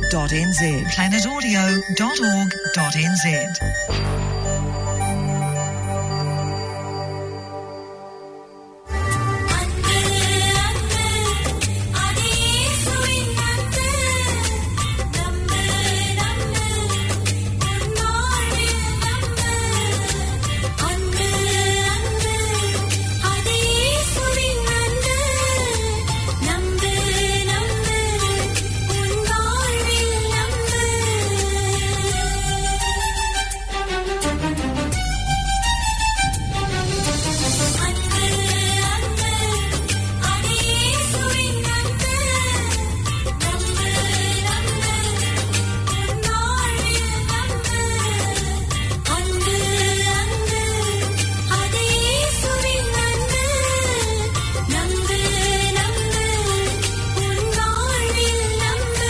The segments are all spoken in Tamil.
planetaudio.org.nz. Planetaudio.org.nz. அன்பு அன்பு அதேசுவின் அன்பு நம்பு நம்பு உன்னாளில் நம்பு அன்பு அன்பு அதேசுவின் அன்பு நம்பு நம்பு உன்னாளில் நம்பு அன்பு அன்பு அதேசுவின் அன்பு நம்பு நம்பு உன்னாளில் நம்பு அன்பு அன்பு அதேசுவின் அன்பு நம்பு நம்பு உன்னாளில் நம்பு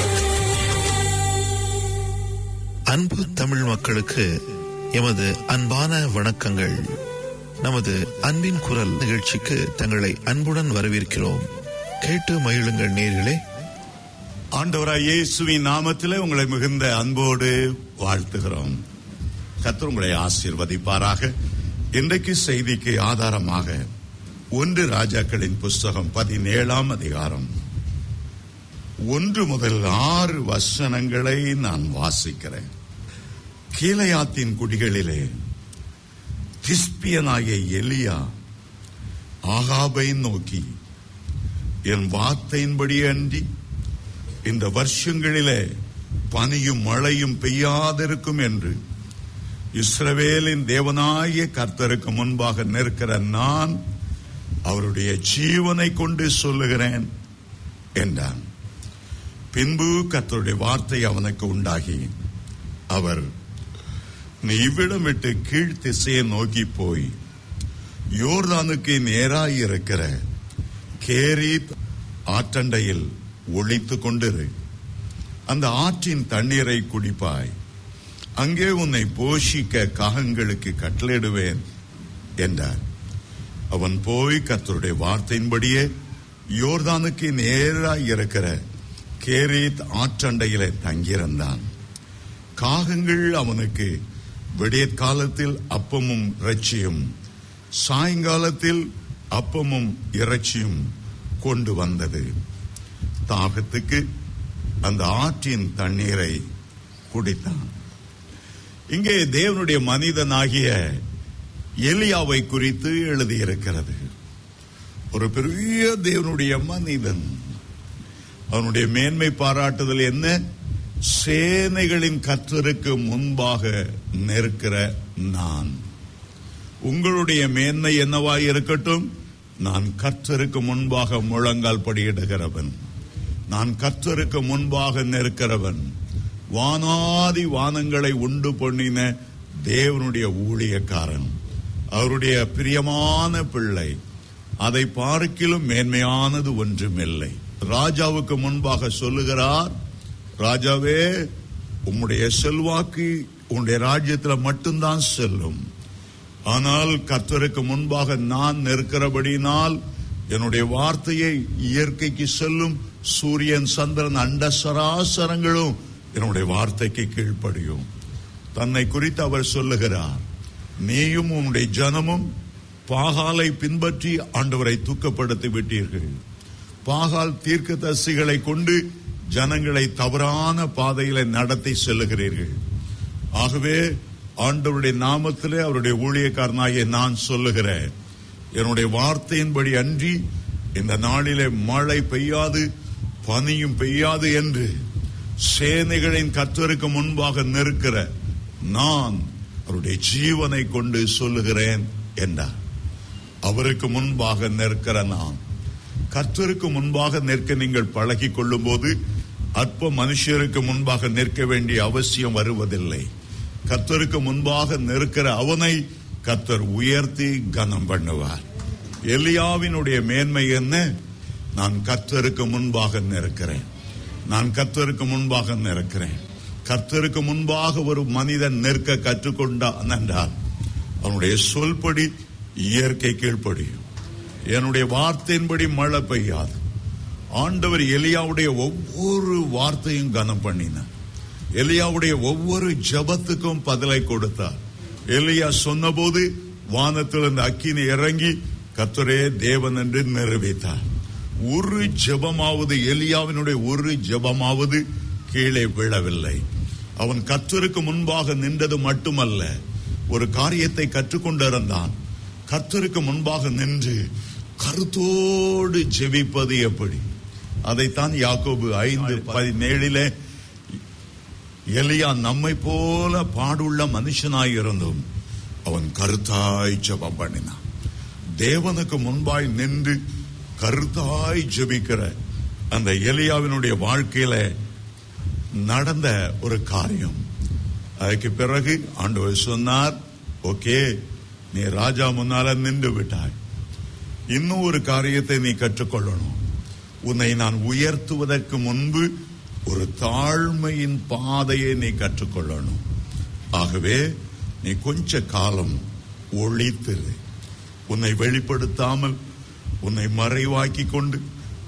அன்பு தமிழ் மக்களுக்கு எமது அன்பான வணக்கங்கள் நமது அன்பின் குரல் நிகழ்ச்சிக்கு தங்களை அன்புடன் வரவேற்கிறோம் கேட்டு மகிழுங்கள் நேர்களே ஆண்டவராய் இயேசுவின் நாமத்திலே உங்களை மிகுந்த அன்போடு வாழ்த்துகிறோம் கர்த்தர் உங்களை ஆசீர்வதிப்பாராக இன்றைக்கு செய்திக்கு ஆதாரமாக ஒன்று ராஜாக்களின் புஸ்தகம் பதினேழாம் அதிகாரம் ஒன்று முதல் ஆறு வசனங்களை நான் வாசிக்கிறேன் கீழையாத்தின் குடிகளிலே திஸ்பியனாகிய எலியா ஆகாபை நோக்கி என் வார்த்தையின்படி அன்றி இந்த வருஷங்களிலே பனியும் மழையும் பெய்யாதிருக்கும் என்று இஸ்ரவேலின் தேவனாகிய கர்த்தருக்கு முன்பாக நிற்கிற நான் அவருடைய ஜீவனை கொண்டு சொல்லுகிறேன் என்றான் பின்பு கர்த்தருடைய வார்த்தை அவனுக்கு உண்டாகி அவர் நீ இவ்விடம் விட்டு கீழ் திசையை நோக்கி போய் யோர்தானுக்கு நேராய் இருக்கிற கேரீத் ஆற்றண்டையில் ஒளித்துக் கொண்டிரு அந்த ஆற்றின் தண்ணீரை குடிப்பாய் அங்கே உன்னை போஷிக்க காகங்களுக்கு கட்டளையிடுவேன் என்றார் அவன் போய் கர்த்தருடைய வார்த்தையின்படியே யோர்தானுக்கு நேராய் இருக்கிற கேரீத் ஆற்றண்டையிலே தங்கியிருந்தான் காகங்கள் அவனுக்கு விடியற்காலத்தில் அப்பமும் இறைச்சியும் சாயங்காலத்தில் அப்பமும் இறைச்சியும் கொண்டு வந்தது தாகத்துக்கு அந்த ஆற்றின் தண்ணீரை குடித்தான் இங்கே தேவனுடைய மனிதனாகிய எலியாவை குறித்து எழுதியிருக்கிறது ஒரு பெரிய தேவனுடைய மனிதன் அவனுடைய மேன்மை பாராட்டுதல் என்ன சேனைகளின் கற்றருக்கு முன்பாக நிற்கிற நான் உங்களுடைய மேன்மை என்னவாய் இருக்கட்டும் நான் கற்றருக்கு முன்பாக முழங்கால் படியிடுகிறவன் நான் கற்றருக்கு முன்பாக நிற்கிறவன் வானாதி வானங்களை உண்டு பண்ணின தேவனுடைய ஊழியக்காரன் அவருடைய பிரியமான பிள்ளை அதை பார்க்கிலும் மேன்மையானது ஒன்றுமில்லை ராஜாவுக்கு முன்பாக சொல்லுகிறார் ராஜாவே உம்முடைய செல்வாக்கு உன்னுடைய ராஜ்யத்துல மட்டும்தான் செல்லும் ஆனால் கர்த்தருக்கு முன்பாக நான் நிற்கிறபடினால் என்னுடைய வார்த்தையை இயற்கைக்கு செல்லும் சூரியன் சந்திரன் அண்ட சராசரங்களும் என்னுடைய வார்த்தைக்கு கீழ்ப்படியும் தன்னை குறித்து அவர் சொல்லுகிறார் நீயும் உன்னுடைய ஜனமும் பாகாலை பின்பற்றி ஆண்டவரை தூக்கப்படுத்தி விட்டீர்கள் பாகால் தீர்க்கதரிசிகளை கொண்டு ஜனங்களை தவறான பாதையில நடத்தி செல்லுகிறீர்கள் ஆகவே ஆண்டவருடைய நாமத்திலே அவருடைய ஊழியக்காரனாகிய நான் சொல்லுகிறேன் என்னுடைய வார்த்தையின்படி அன்றி இந்த நாளிலே மழை பெய்யாது பனியும் பெய்யாது என்று சேனைகளின் கத்தருக்கு முன்பாக நிற்கிற நான் அவருடைய ஜீவனை கொண்டு சொல்லுகிறேன் என்றார் அவருக்கு முன்பாக நிற்கிற நான் கர்த்தருக்கு முன்பாக நிற்க நீங்கள் பழகி கொள்ளும் போது அற்ப மனுஷருக்கு முன்பாக நிற்க வேண்டிய அவசியம் வருவதில்லை கர்த்தருக்கு முன்பாக நிற்கிற அவனை கர்த்தர் உயர்த்தி கனம் பண்ணுவார் எலியாவினுடைய மேன்மை என்ன நான் கர்த்தருக்கு முன்பாக நிற்கிறேன் நான் கர்த்தருக்கு முன்பாக நிற்கிறேன் கர்த்தருக்கு முன்பாக ஒரு மனிதன் நிற்க கற்றுக்கொண்டான் என்றால் அவனுடைய சொல்படி இயற்கை கீழ்ப்படியும் என்னுடைய வார்த்தையின்படி மழை பெய்யாது ஆண்டவர் எலியாவுடைய ஒவ்வொரு வார்த்தையும் கனம் பண்ணினார் எலியாவுடைய ஒவ்வொரு ஜபத்துக்கும் பதிலை கொடுத்தார் எலியா சொன்னபோது வானத்திலிருந்து அக்கினி இறங்கி கர்த்தரே தேவன் என்று நிரூபித்தார் ஒரு ஜெபமாவது எலியாவினுடைய ஒரு ஜெபமாவது கீழே விழவில்லை அவன் கர்த்தருக்கு முன்பாக நின்றது மட்டுமல்ல ஒரு காரியத்தை கற்றுக்கொண்டிருந்தான் கர்த்தருக்கு முன்பாக நின்று கருத்தோடு ஜெபிப்பது எப்படி அதைத்தான் யாக்கோபு ஐந்து பதினேழிலே எலியா நம்மை போல பாடுள்ள மனுஷனாய் இருந்தும் அவன் கருத்தாய் ஜெபம் பண்ணினான் தேவனுக்கு முன்பாய் நின்று கருத்தாய் ஜெபிக்கிற அந்த எலியாவினுடைய வாழ்க்கையில நடந்த ஒரு காரியம் அதுக்கு பிறகு ஆண்டவர் சொன்னார் ஓகே நீ ராஜா முன்னால நின்று விட்டாய் இன்னும் ஒரு காரியத்தை நீ கற்றுக்கொள்ளணும் உன்னை நான் உயர்த்துவதற்கு முன்பு ஒரு தாழ்மையின் பாதையை நீ கற்றுக்கொள்ளணும் ஆகவே நீ கொஞ்ச காலம் ஒழித்திரு உன்னை வெளிப்படுத்தாமல் உன்னை மறைவாக்கி கொண்டு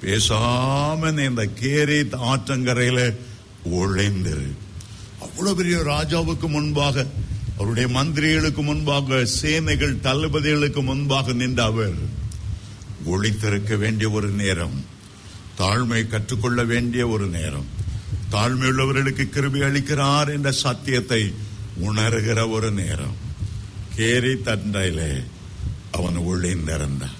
பேசாம நீ இந்த கேரே ஆற்றங்கரையில ஒழிந்திரு அவ்வளவு பெரிய ராஜாவுக்கு முன்பாக அவருடைய மந்திரிகளுக்கு முன்பாக சேனைகள் தளபதிகளுக்கு முன்பாக நின்ற அவர் ஒழித்திருக்க வேண்டிய ஒரு நேரம் தாழ்மை கற்றுக்கொள்ள வேண்டிய ஒரு நேரம் தாழ்மையுள்ளவர்களுக்கு கிருபை அளிக்கிறார் என்ற சத்தியத்தை உணர்கிற ஒரு நேரம் கேரி தண்டையிலே அவன் ஒளிந்திருந்தான்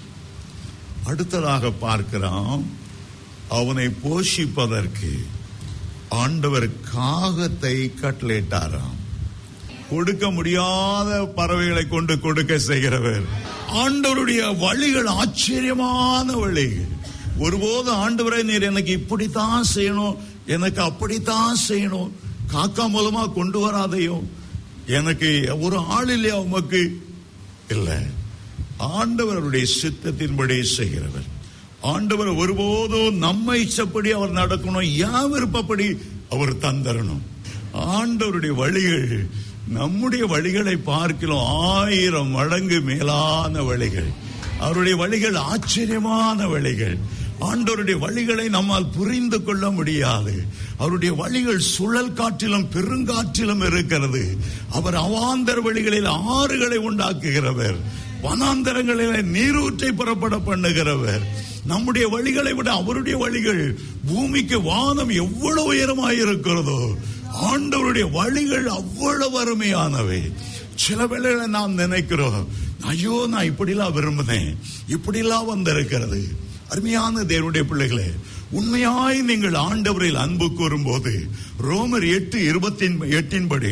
அடுத்ததாக பார்க்கிறான் அவனை போஷிப்பதற்கு ஆண்டவர் காகத்தை கட்டளையிட்டாராம் கொடுக்க முடியாத பறவைகளை கொண்டு கொடுக்க செய்கிறவர் ஆண்டவருடைய வழிகள் ஆச்சரியமான வழிகள் ஒருபோதும் ஆண்டவரை நீர் எனக்கு இப்படித்தான் செய்யணும் எனக்கு அப்படித்தான் செய்யணும் காக்கா மூலமா கொண்டு வராதையும் எனக்கு ஒரு ஆள் இல்லையா உமக்கு இல்ல ஆண்டவருடைய சித்தத்தின்படி செய்கிறவர் ஆண்டவர் ஒருபோதும் நம்ம இச்சப்படி அவர் நடக்கணும் யான் விருப்பப்படி அவர் தந்தரணும் ஆண்டவருடைய வழிகள் நம்முடைய வழிகளை பார்க்கிறோம் ஆயிரம் மடங்கு மேலான வழிகள் அவருடைய வழிகள் ஆச்சரியமான வழிகள் ஆண்டவருடைய வழிகளை நம்மால் புரிந்து கொள்ள முடியாது அவருடைய வழிகள் சுழல் காற்றிலும் பெருங்காற்றிலும் இருக்கிறது அவர் அவாந்தர வழிகளில் ஆறுகளை உண்டாக்குகிறவர் வனாந்தரங்களிலே நீரூற்றை புறப்பட பண்ணுகிறவர் நம்முடைய வழிகளை விட அவருடைய வழிகள் பூமிக்கு வானம் எவ்வளவு உயரமாய் இருக்கிறதோ ஆண்டவருடைய வழிகள் அவ்வளவு அருமையானவை சில வேளைகளை நாம் நினைக்கிறோம் ஐயோ நான் இப்படிலாம் விரும்பினேன் இப்படிலாம் வந்திருக்கிறது அருமையான தேவனுடைய பிள்ளைகளே உண்மையாய் நீங்கள் ஆண்டவரில் அன்பு கூறும்போது ரோமர் எட்டு இருபத்தி எட்டின்படி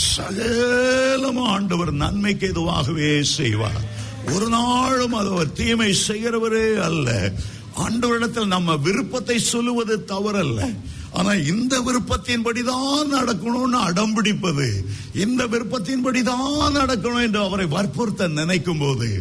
சகலமும் ஆண்டவர் நன்மைக்கு எதுவாகவே செய்வார் ஒரு நாளும் அது அவர் தீமை செய்கிறவரே அல்ல ஆண்டவரிடத்தில் நம்ம விருப்பத்தை சொல்லுவது தவறல்ல ஆனா இந்த விருப்பத்தின்படிதான் நடக்கணும்னு அடம்பிடிப்பது இந்த விருப்பத்தின்படிதான் நடக்கணும் என்று அவரை வற்புறுத்த நினைக்கும் போது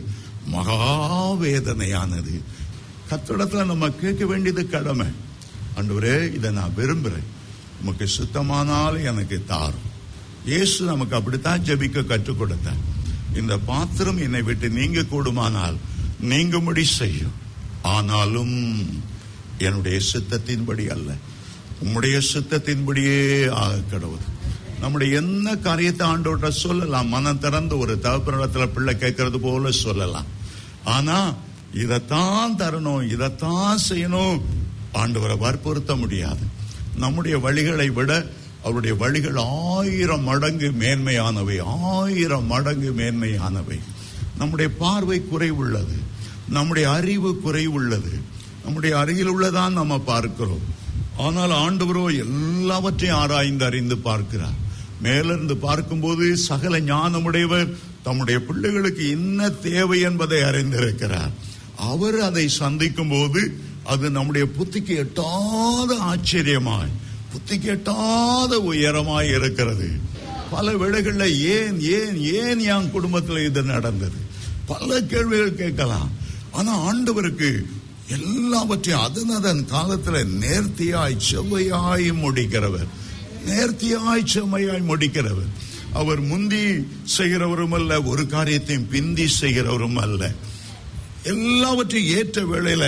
மகாவேதனையானது கத்திடத்துல நம்ம கேட்க வேண்டியது கடமை ஆண்டவரே இதை நான் விரும்புறேன் உமக்கு சுத்தமானால் எனக்கு தாரும் இயேசு நமக்கு அப்படித்தான் ஜெபிக்க கற்றுக் கொடுத்தார் இந்த பாத்திரம் என்னை விட்டு நீங்க கூடுமானால் நீங்கும்படி செய்யும் ஆனாலும் என்னுடைய சித்தத்தின்படி அல்ல உம்முடைய சித்தத்தின்படியே ஆக கடவுள் நம்முடைய என்ன காரியத்தை ஆண்டோட்ட சொல்லலாம் மனம் திறந்து ஒரு தகப்பனிடத்துல பிள்ளை கேட்கறது போல சொல்லலாம் ஆனா இதைத்தான் தரணும் இதைத்தான் செய்யணும் ஆண்டவரை வற்புறுத்த முடியாது நம்முடைய வழிகளை விட அவருடைய வழிகள் ஆயிரம் மடங்கு மேன்மையானவை ஆயிரம் மடங்கு மேன்மையானவை நம்முடைய பார்வை குறைவுள்ளது நம்முடைய அறிவு குறைவுள்ளது நம்முடைய அருகில் உள்ளதான் நம்ம பார்க்கிறோம் ஆனால் ஆண்டவரோ எல்லாவற்றையும் ஆராய்ந்து அறிந்து பார்க்கிறார் மேலிருந்து பார்க்கும்போது சகல ஞானமுடையவர் தம்முடைய பிள்ளைகளுக்கு என்ன தேவை என்பதை அறிந்திருக்கிறார் அவர் அதை சந்திக்கும் போது அது நம்முடைய புத்திக்கு எட்டாத ஆச்சரியமாய் புத்திக்கு எட்டாத உயரமாய் இருக்கிறது பல வேளைகள்ல ஏன் ஏன் ஏன் என் குடும்பத்தில் இது நடந்தது பல கேள்விகள் கேட்கலாம் ஆனா ஆண்டவருக்கு எல்லாவற்றையும் அதன் அதன் காலத்துல நேர்த்தியாய் செவ்வையாய் முடிக்கிறவர் நேர்த்தியாய் செம்மையாய் முடிக்கிறவர் அவர் முந்தி செய்கிறவரும் அல்ல ஒரு காரியத்தையும் பிந்தி செய்கிறவரும் அல்ல எல்லாவற்றையும் ஏற்ற வேளையில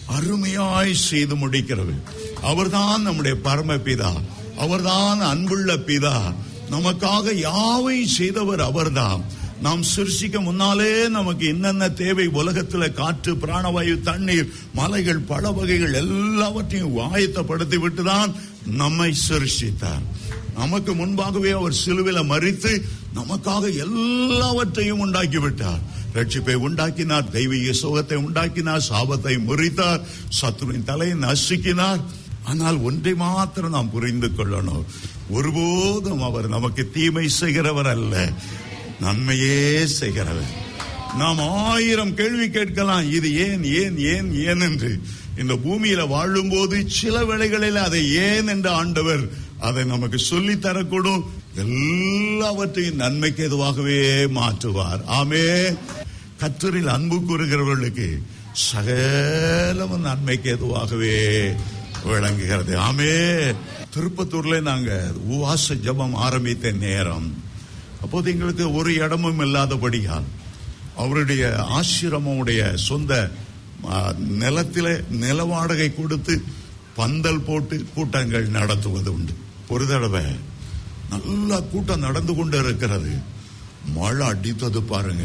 அருமையாய் செய்து முடிக்கிறவர் அவர்தான் நம்முடைய பரமபிதா அவர்தான் அன்புள்ள பிதா நமக்காக யாவை செய்தவர் அவர்தான் நாம் சிருஷிக்க முன்னாலே நமக்கு என்னென்ன தேவை உலகத்துல காற்று பிராணவாயு தண்ணீர் மலைகள் பல வகைகள் எல்லாவற்றையும் ஆயத்தப்படுத்தி விட்டுதான் நம்மை சிருஷித்தார் நமக்கு முன்பாகவே அவர் சிலுவில மறித்து நமக்காக எல்லாவற்றையும் உண்டாக்கி விட்டார் ரட்சிப்பை உண்டாக்கினார் தெய்வீக சுகத்தை உண்டாக்கினார் சாபத்தை முறித்தார் சத்துருவின் தலையை நசுக்கினார் ஆனால் ஒன்றை மாத்திரம் நாம் புரிந்து கொள்ளணும் ஒருபோதும் அவர் நமக்கு தீமை செய்கிறவர் அல்ல நன்மையே செய்கிறவர் நாம் ஆயிரம் கேள்வி கேட்கலாம் இது ஏன் ஏன் ஏன் ஏன் என்று இந்த பூமியில வாழும்போது சில வேளைகளில் அதை ஏன் என்று ஆண்டவர் அதை நமக்கு சொல்லி தரக்கூடும் எல்லாவற்றையும் நன்மைக்கு எதுவாகவே மாற்றுவார் ஆமே கத்தரில் அன்பு கூறுகிறவர்களுக்கு சகலமும் நன்மைக்கு எதுவாகவே விளங்குகிறது ஆமே திருப்பத்தூர்ல நாங்க உவாச ஜபம் ஆரம்பித்த நேரம் அப்போது எங்களுக்கு ஒரு இடமும் இல்லாதபடியால் அவருடைய ஆசிரமமுடைய சொந்த ஆ, நிலத்திலே நில வாடகை கொடுத்து பந்தல் போட்டு கூட்டங்கள் நடத்துவது உண்டு ஒரு தடவை நல்ல கூட்டம் நடந்து கொண்டு இருக்கிறது மழை அடித்தது பாருங்க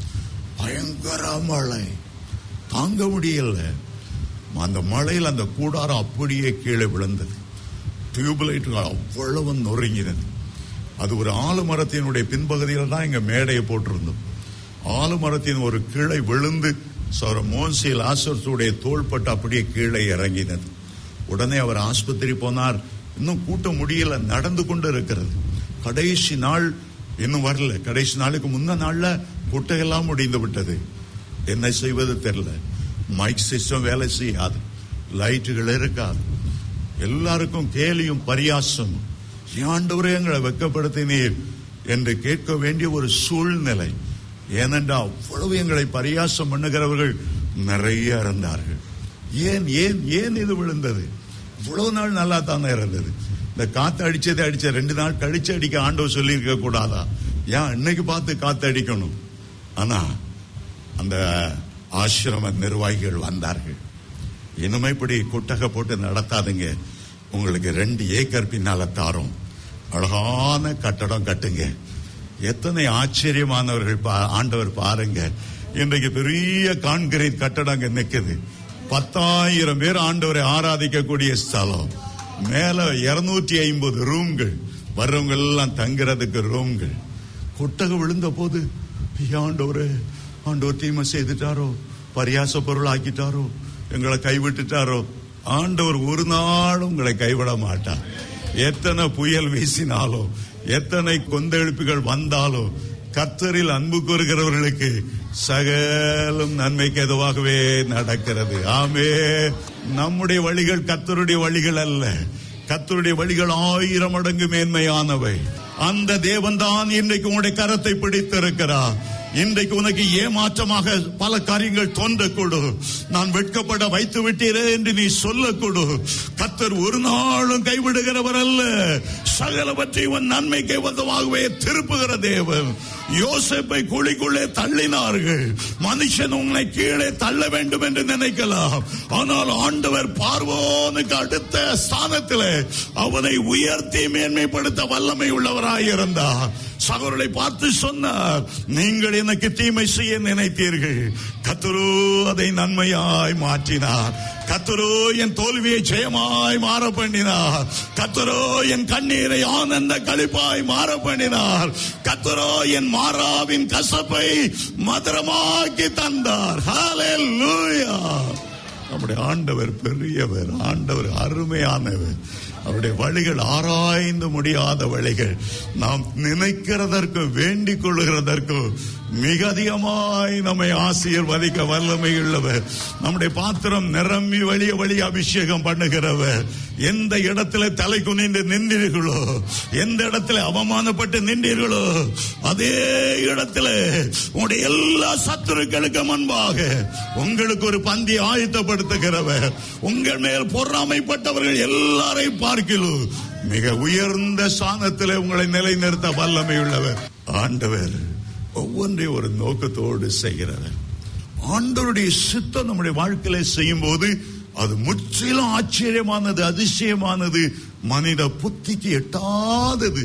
பயங்கர மழை தாங்க முடியல அந்த மழையில் அந்த கூடாரம் அப்படியே கீழே விழுந்தது டியூப்லைட்டுகள் அவ்வளவு நொறுங்கினது அது ஒரு ஆலமரத்தினுடைய பின்பகுதியில் தான் இங்க மேடையை போட்டிருந்தோம் ஆலமரத்தின் ஒரு கிளை விழுந்து சோர மோன்சி லாசர்ஸுடைய தோள்பட்டு அப்படியே கீழே இறங்கினது உடனே அவர் ஆஸ்பத்திரி போனார் இன்னும் கூட்டம் முடியல நடந்து கொண்டு இருக்கிறது கடைசி நாள் இன்னும் வரல கடைசி நாளுக்கு முன்ன நாள்ல கூட்டம் முடிந்து விட்டது என்ன செய்வது தெரியல மைக் சிஸ்டம் வேலை செய்யாது லைட்டுகள் இருக்காது எல்லாருக்கும் கேலியும் பரியாசம் ஆண்டவரே எங்களை வெக்கப்படுத்தினீர் என்று கேட்க வேண்டிய ஒரு சூழ்நிலை ஏனென்றால் அவ்வளவு எங்களை பரியாசம் பண்ணுகிறவர்கள் நிறைய இருந்தார்கள் ஏன் ஏன் ஏன் இது விழுந்தது இவ்வளவு நாள் நல்லா தானே இருந்தது இந்த காத்து அடிச்சதை அடிச்ச ரெண்டு நாள் கழிச்சு அடிக்க ஆண்டவர் சொல்லி இருக்க கூடாதா ஏன் இன்னைக்கு பார்த்து காத்து அடிக்கணும் ஆனா அந்த ஆசிரம நிர்வாகிகள் வந்தார்கள் இனிமே இப்படி குட்டகை போட்டு நடத்தாதுங்க உங்களுக்கு ரெண்டு ஏக்கர் பின்னால தாரோம் அழகான கட்டடம் கட்டுங்க எத்தனை ஆச்சரியமானவர்கள் பா- ஆண்டவர் பாருங்க இன்றைக்கு பெரிய கான்கிரீட் கட்டடம் அங்க நிக்குது பத்தாயிரம் பேர் ஆண்டவரை ஆராதிக்கக்கூடிய ஸ்தலம் மேல இருநூற்றி ஐம்பது ரூம்கள் வர்றவங்க எல்லாம் தங்குறதுக்கு ரூம்கள் கொட்டக விழுந்த போது ஐயா, ஆண்டவரே ஆண்டவர் தீமை செய்துட்டாரோ பரியாச பொருள் ஆக்கிட்டாரோ எங்களை கைவிட்டுட்டாரோ ஆண்டவர் ஒரு நாள் உங்களை கைவிட மாட்டார் எத்தனை புயல் வீசினாலும் எத்தனை கொந்தெழுப்புகள் வந்தாலும் கர்த்தரில் அன்பு கூறுகிறவர்களுக்கு சகலம் நன்மைக்கு எதுவாகவே நடக்கிறது ஆமே நம்முடைய வழிகள் கர்த்தருடைய வழிகள் அல்ல கர்த்தருடைய வழிகள் ஆயிரம் மடங்கு மேன்மையானவை அந்த தேவன் தான் இன்றைக்கு உங்களுடைய கரத்தை பிடித்திருக்கிறார் இன்றைக்கு உனக்கு ஏமாற்றமாக பல காரியங்கள் தோன்றக்கூடும் நான் வெட்கப்பட வைத்து விட்டீரே என்று நீ சொல்லக்கூடு கத்தர் ஒரு நாளும் கைவிடுகிறவர் அல்ல சகலவற்றை உன் நன்மைக்கு வந்தமாகவே திருப்புகிற தேவன் யோசேப்பை குழிக்குள்ளே தள்ளினார்கள் மனுஷன் உன்னை கீழே தள்ள வேண்டும் என்று நினைக்கலாம் ஆனால் ஆண்டவர் பார்வோனுக்கு அடுத்த ஸ்தானத்திலே அவனை உயர்த்தி மேன்மைப்படுத்த வல்லமை உள்ளவராயிருந்தார் சகோதரரை பார்த்து சொன்னார் நீங்கள் எனக்கு தீமை செய்ய நினைத்தீர்கள் கத்தரோ அதை நன்மையாய் மாற்றினார் கத்தரோ என் தோல்வியை ஜெயமாய் மாற பண்ணினார் கத்தரோ என் கண்ணீரை ஆனந்த களிப்பாய் மாற பண்ணினார் கத்தரோ என் மாறாவின் கசப்பை மதுரமாக்கி தந்தார் ஹalleluya நம்முடைய ஆண்டவர் பெரியவர் ஆண்டவர் அருமையானவர் அவருடைய வழிகள் ஆராய்ந்து முடியாத வழிகள் நாம் நினைக்கிறதற்கும் வேண்டிக் கொள்ளுகிறதற்கும் மிக அதிகமாய் நம்மை ஆசீர்வதிக்க வல்லமை உள்ளவர் நம்முடைய பாத்திரம் நிரம்பி வழிய வழி அபிஷேகம் பண்ணுகிறவர் எந்த இடத்துல தலை குனிந்து நின்றீர்களோ எந்த இடத்துல அவமானப்பட்டு நின்றீர்களோ அதே இடத்துல உங்களுடைய எல்லா சத்துருக்களுக்கு முன்பாக உங்களுக்கு ஒரு பந்தி ஆயத்தப்படுத்துகிறவர் உங்கள் மேல் பொறாமைப்பட்டவர்கள் எல்லாரையும் பார்க்கிலும் மிக உயர்ந்த ஸ்தானத்திலே உங்களை நிலைநிறுத்த வல்லமை உள்ளவர் ஆண்டவர் ஒவ்வொன்றையும் ஒரு நோக்கத்தோடு செய்கிறவர் ஆண்டவருடைய சித்தம் நம்முடைய வாழ்க்கையில செய்யும் போது அது முற்றிலும் ஆச்சரியமானது அதிசயமானது மனித புத்திக்கு எட்டாதது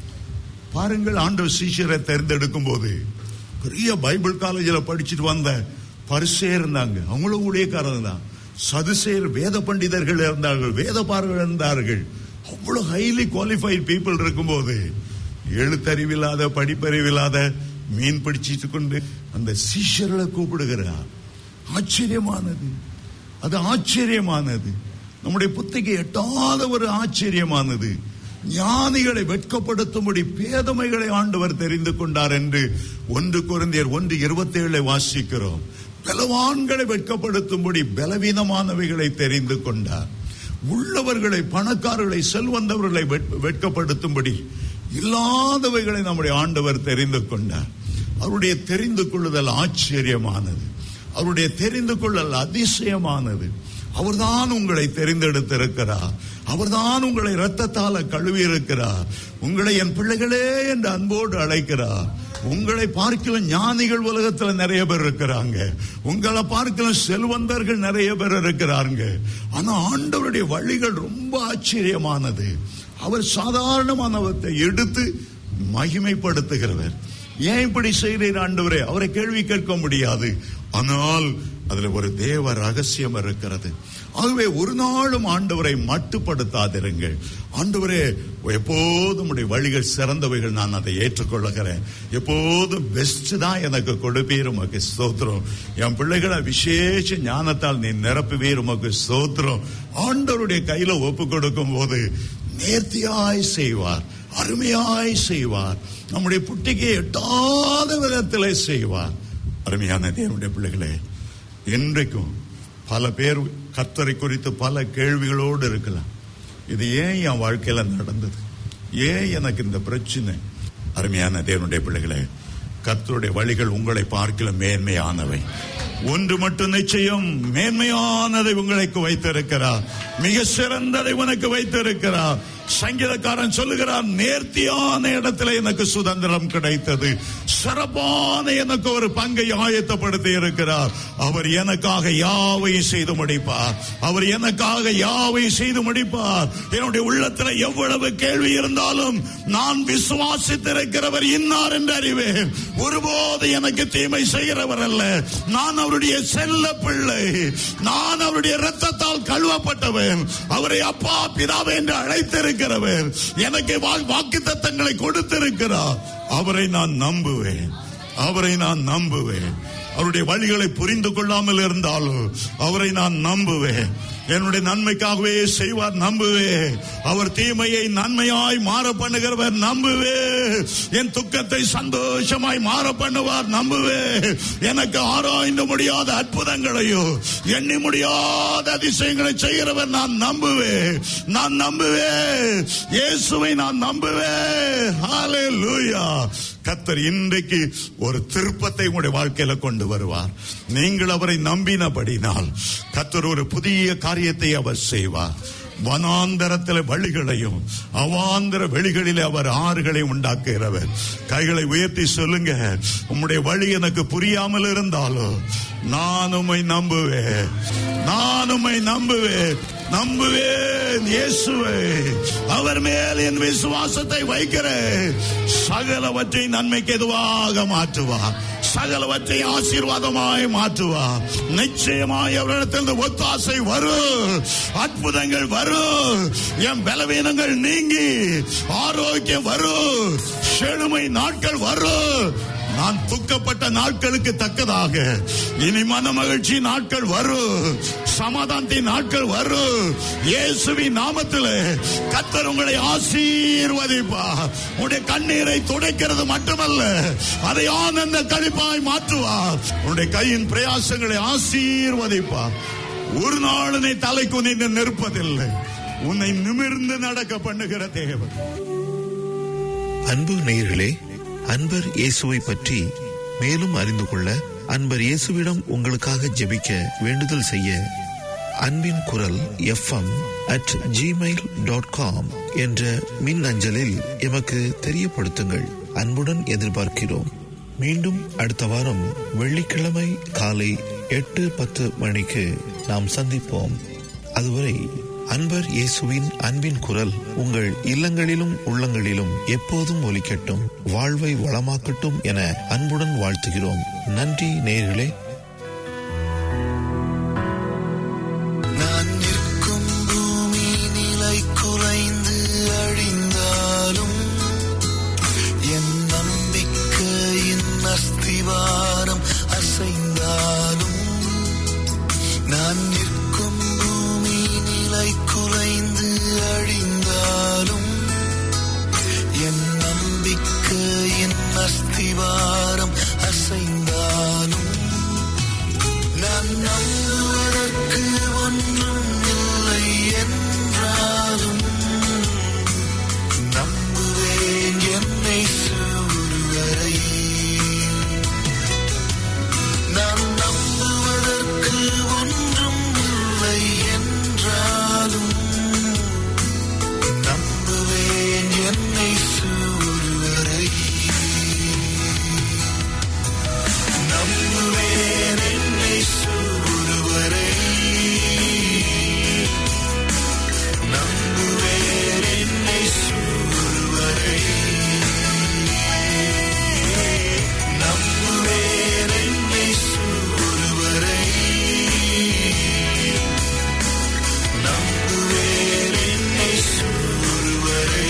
பாருங்கள் ஆண்டவர் சீஷரை தேர்ந்தெடுக்கும் போது பெரிய பைபிள் காலேஜில் படிச்சுட்டு வந்த பரிசே இருந்தாங்க அவங்களும் ஊழியக்காரங்க தான் சதுசேர் வேத பண்டிதர்கள் இருந்தார்கள் வேத இருந்தார்கள் அவ்வளவு ஹைலி குவாலிஃபைட் பீப்புள் இருக்கும்போது எழுத்தறிவில்லாத படிப்பறிவில்லாத மீன் பிடிச்சிட்டு கொண்டு அந்த சீஷர்களை கூப்பிடுகிறார் ஆச்சரியமானது அது ஆச்சரியமானது நம்முடைய புத்திக்கு எட்டாத ஒரு ஆச்சரியமானது ஞானிகளை வெட்கப்படுத்தும்படி பேதமைகளை ஆண்டவர் தெரிந்து கொண்டார் என்று ஒன்று குழந்தையர் ஒன்று இருபத்தி ஏழை வாசிக்கிறோம் பலவான்களை வெட்கப்படுத்தும்படி பலவீனமானவைகளை தெரிந்து கொண்டார் உள்ளவர்களை பணக்காரர்களை செல்வந்தவர்களை வெட்- வெட்கப்படுத்தும்படி இல்லாதவைகளை நம்முடைய ஆண்டவர் தெரிந்து கொண்டார் அவருடைய தெரிந்து கொள்ளுதல் ஆச்சரியமானது அவருடைய தெரிந்து கொள்ளல் அதிசயமானது அவர்தான் உங்களை தெரிந்தெடுத்திருக்கிறார் அவர்தான் உங்களை இரத்தத்தால கழுவி இருக்கிறார் உங்களை என் பிள்ளைகளே என்று அன்போடு அழைக்கிறார் உங்களை பார்க்கல ஞானிகள் உலகத்துல நிறைய பேர் இருக்கிறாங்க உங்களை பார்க்கல செல்வந்தர்கள் நிறைய பேர் இருக்கிறாங்க ஆனா ஆண்டவருடைய வழிகள் ரொம்ப ஆச்சரியமானது அவர் சாதாரணமானவத்தை எடுத்து மகிமைப்படுத்துகிறவர் ஏன் இப்படி செய்கிறீர் ஆண்டவரே அவரை கேள்வி கேட்க முடியாது ஆனால் அதுல ஒரு தேவ ரகசியம் இருக்கிறது ஆகவே ஒரு நாளும் ஆண்டவரை மட்டுப்படுத்தாதிருங்கள் ஆண்டவரே எப்போதும் உடைய வழிகள் சிறந்தவைகள் நான் அதை ஏற்றுக்கொள்ளுகிறேன் எப்போதும் பெஸ்ட் தான் எனக்கு கொடுப்பீர் உமக்கு ஸ்தோத்திரம் என் பிள்ளைகளை விசேஷ ஞானத்தால் நீ நிரப்புவீர் உமக்கு ஸ்தோத்திரம் ஆண்டவருடைய கையில ஒப்பு கொடுக்கும் போது நேர்த்தியாய் செய்வார் அருமையாய் செய்வார் நம்முடைய புட்டிக்கு எட்டாத விதத்திலே செய்வார் அருமையான தேவனுடைய பிள்ளைகளே இன்றைக்கும் பல பேர் கர்த்தரை குறித்து பல கேள்விகளோடு இருக்கலாம் இது ஏன் என் வாழ்க்கையில நடந்தது ஏன் எனக்கு இந்த பிரச்சனை அருமையான தேவனுடைய பிள்ளைகளே கர்த்தருடைய வழிகள் உங்களை பார்க்கல மேன்மையானவை ஒன்று மட்டும் நிச்சயம் மேன்மையானதை உங்களுக்கு வைத்திருக்கிறார் மிக சிறந்ததை உனக்கு வைத்திருக்கிறார் சங்கீதக்காரன் சொல்லுகிறார் நேர்த்தியான இடத்துல எனக்கு சுதந்திரம் கிடைத்தது சிறப்பான எனக்கு ஒரு பங்கை ஆயத்தப்படுத்தி இருக்கிறார் அவர் எனக்காக யாவையும் செய்து முடிப்பார் அவர் எனக்காக யாவையும் செய்து முடிப்பார் என்னுடைய உள்ளத்துல எவ்வளவு கேள்வி இருந்தாலும் நான் விசுவாசித்திருக்கிறவர் இன்னார் என்று அறிவேன் ஒருபோது எனக்கு தீமை செய்கிறவர் அல்ல நான் அவருடைய செல்ல பிள்ளை நான் அவருடைய இரத்தத்தால் கழுவப்பட்டவன் அவரை அப்பா பிதாவே என்று அழைத்திருக்கிறவர் எனக்கு வாக்கு தத்தங்களை கொடுத்திருக்கிறார் அவரை நான் நம்புவேன் அவரை நான் நம்புவேன் அவருடைய வழிகளை புரிந்து கொள்ளாமல் இருந்தாலும் அவரை நான் நம்புவேன் என்னுடைய நன்மைக்காகவே செய்வார் நம்புவே அவர் தீமையை நன்மையாய் மாற பண்ணுகிறவர் நம்புவே என் துக்கத்தை சந்தோஷமாய் மாற பண்ணுவார் நம்புவே எனக்கு ஆராய்ந்து முடியாத அற்புதங்களையோ எண்ணி முடியாத அதிசயங்களை செய்கிறவர் நான் நம்புவே நான் நம்புவே இயேசுவை நான் நம்புவே ஹalleluya கத்தர் இன்றைக்கு ஒரு திருப்பத்தை உங்களுடைய வாழ்க்கையில கொண்டு வருவார் நீங்கள் அவரை நம்பினபடினால் கத்தர் ஒரு புதிய காரியத்தை அவர் செய்வார் வனாந்தரத்தில வழிகளையும் அவாந்தர வெளிகளிலே அவர் ஆறுகளை உண்டாக்குகிறவர் கைகளை உயர்த்தி சொல்லுங்க உம்முடைய வழி எனக்கு புரியாமல் இருந்தாலும் நான் உம்மை நம்புவேன் நான் உம்மை நம்புவேன் நம்புவேன் இயேசுவை அவர் மேல் என் விசுவாசத்தை வைக்கிறேன் சகலவற்றை நன்மைக்கு எதுவாக மாற்றுவார் சகலவற்றை ஆசீர்வாதமாய் மாற்றுவார் நிச்சயமாய் அவரிடத்தில் ஒத்தாசை வரும் அற்புதங்கள் வரும் என் பலவீனங்கள் நீங்கி ஆரோக்கியம் வரும் செழுமை நாட்கள் வரும் நான் துக்கப்பட்ட நாட்களுக்கு தக்கதாக இனி மன மகிழ்ச்சி நாட்கள் வரும் சமாதானத்தின் நாட்கள் வரும் இயேசுவின் நாமத்தில் கத்தர் உங்களை ஆசீர்வதிப்பார் உடைய கண்ணீரை துடைக்கிறது மட்டுமல்ல அதை ஆனந்த கழிப்பாய் மாற்றுவார் உன்னுடைய கையின் பிரயாசங்களை ஆசீர்வதிப்பார் ஒரு நாள் நீ தலை குனிந்து நிற்பதில்லை உன்னை நிமிர்ந்து நடக்க பண்ணுகிற தேவன் அன்பு நேயர்களே அன்பர் இயேசுவை பற்றி மேலும் அறிந்து கொள்ள அன்பர் இயேசுவிடம் உங்களுக்காக ஜெபிக்க வேண்டுதல் செய்ய அன்பின் குரல் FM at Gmail dot com என்ற மின் அஞ்சலில் எமக்கு தெரியப்படுத்துங்கள் அன்புடன் எதிர்பார்க்கிறோம் மீண்டும் அடுத்த வாரம் வெள்ளிக்கிழமை காலை எட்டு பத்து மணிக்கு நாம் சந்திப்போம் அதுவரை அன்பர் இயேசுவின் அன்பின் குரல் உங்கள் இல்லங்களிலும் உள்ளங்களிலும் எப்போதும் ஒலிக்கட்டும் வாழ்வை வளமாக்கட்டும் என அன்புடன் வாழ்த்துகிறோம் நன்றி நேயர்களே நான் நிற்கும் பூமி நிலை குலைந்து அழிந்தாலும் என் நம்பிக்கையின் அஸ்திவாரம் அசைந்தாலும் நான் நிற்கும் பூமி நிலை குலைந்து அழிந்தாலும் என் நம்பிக்கையின் அஸ்திவாரம் அசைந்தாலும் நான் நம்புவதற்கு ஒன்றும் இல்லை என்றாலும் நம்புவேன் என்னை சூழ்வரை நான் நம்புவதற்கு ஒன்றும் இல்லை என்றாலும் நம்புவேன் என்னை சூழ்வரை நம்புவேன் என்னை சூழ்வரை நம்புவேன் என்னை சூழ்வரை நம்புவேன் என்னை சூழ்வரை நம்புவேன் என்னை சூழ்வரை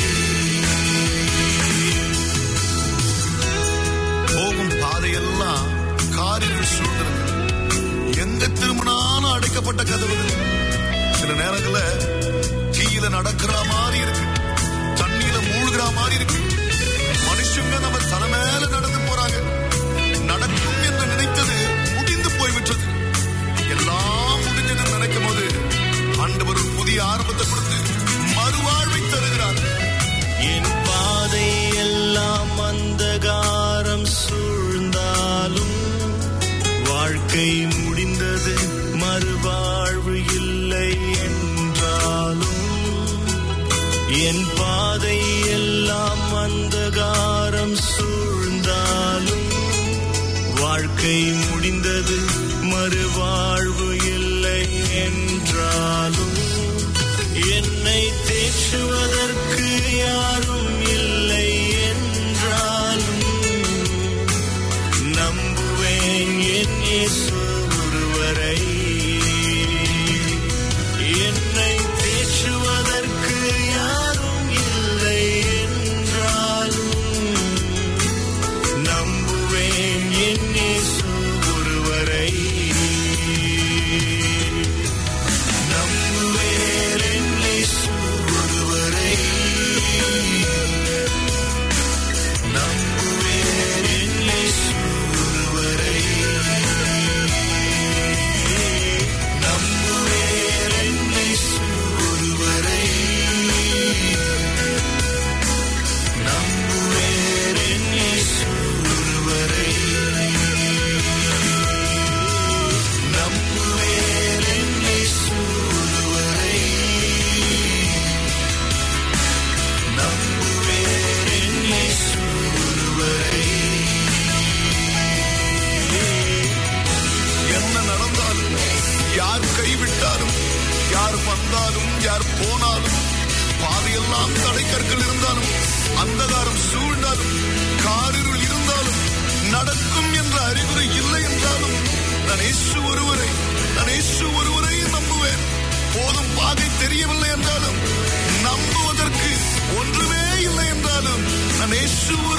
போகும் பாதையெல்லாம் காரில் சூழ்ந்திருக்கு எங்க திரும்பினாலும் அடைக்கப்பட்ட கதவுகள் சில நேரங்கள்ல தீயில நடக்கிற மாதிரி இருக்கு தண்ணியில மூழ்கிற மாதிரி இருக்கு மனுஷங்க நம்ம தலை மேல நடந்து போறாங்க நடக்கும் என்று நினைத்தது முடிந்து போய்விட்டது எல்லாம் முடிஞ்சதுன்னு நினைக்கும் போது ஆண்டவர் ஒரு புதிய ஆரம்பத்தை கொடுத்து மறுவாழ்வை தருகிறார் என் பாதை எல்லாம் அந்தகாரம் சூழ்ந்தாலும் வாழ்க்கை முடிந்தது மறுவாழ்வு இல்லை என்றாலும் என் பாதை எல்லாம் அந்தகாரம் சூழ்ந்தாலும் வாழ்க்கை முடிந்தது மறுவாழ்வு இல்லை என்றாலும் என்னை தேற்றுவதற்கு யாரும் இல்லை என்றாலும் நம்புவேன் என் இயேசு ஒருவரை என்னை தேற்றுவதற்கு யாரும் இல்லை என்றாலும் நம்புவேன் என் இயேசு ஒருவரை நம்புவேன் என் இயேசு ஒருவரை நம்புவேன் என் இயேசு ஒருவரை நம்புவேன் என் இயேசு ஒருவரை நம்புவேன் என் இயேசு ஒருவரை நம்புவேன் என் இயேசு ஒருவரை நம்புவேன் என் இயேசு ஒருவரை என்ன நடந்தாலும் யார் கைவிட்டாலும் யார் வந்தாலும் யார் போனாலும் பாதையெல்லாம் தடைக்கற்கள் இருந்தாலும் அந்தகாரம் சூழ்ந்தாலும் காரிருள் இருந்தாலும் நடக்கும் என்ற அறிகுறி இல்லை என்றாலும் நான் இயேசு ஒருவரை நான் இயேசு ஒருவரை நம்புவேன் போதும் பாதை தெரியவில்லை என்றாலும் நம்புவதற்கு ஒன்றுமே இல்லை என்றாலும் நான் இயேசு